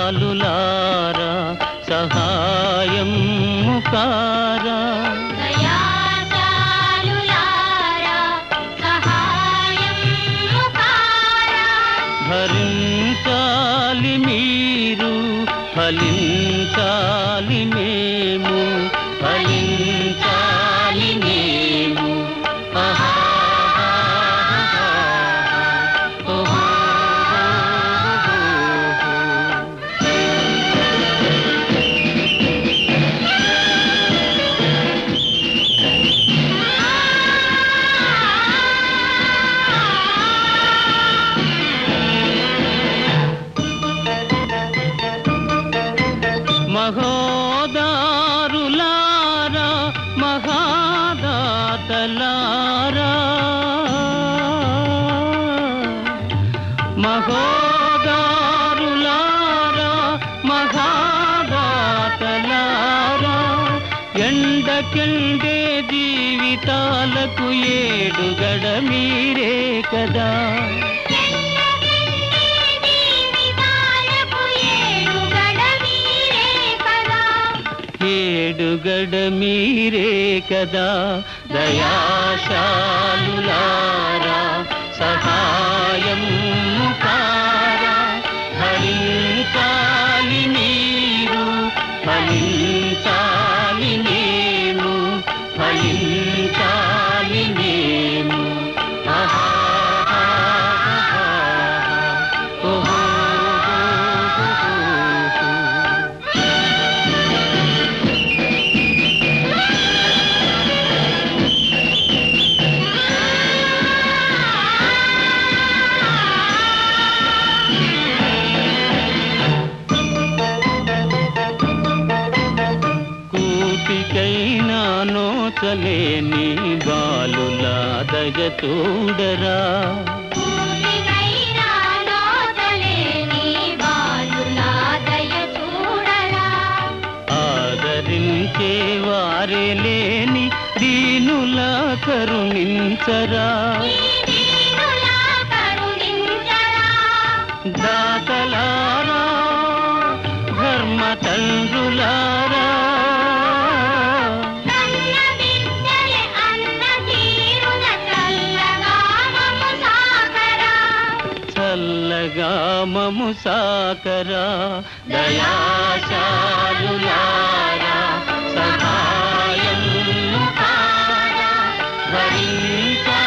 దయాశాలులారా సహాయం ముకారా దయాశాలులారా సహాయం ముఖారా భరించాలి మీరు ఫలించాలి మేము ఫలించాలి మేము ఆహా ఓహో మహోదారులారా మహాదాతలారా మహోదారులారా మహాదాతలారా ఎండకెండే జీవితాలకు ఏడుగడ మీరే కదా జీవితాలకు ఏడుగడ మీరే కదా ఏడుగడ మీరే కదా దయాశాలులారా సహాయం ముఖారా ఫలించాలి మీరు ఫలించాలి మేము ఫలించాలి మేము ఆహా ఓహో కూటికైనా నోచలేని బాలులా దయ చూడరా పూర్తికైనా నోచలేని బాలులా దయ చూడరా ఆదరించే వారే లేని దీనులా కరుణించరా ఈ దీనులా కరుణించరా దాతలారా ధర్మ తండ్రులారా కన్న బిడ్డలే అన్న తీరున చల్లగా మమ్ము సాకరా చల్లగా మము సాకరా దయాశాలులారా సహాయం ముఖారా భరించా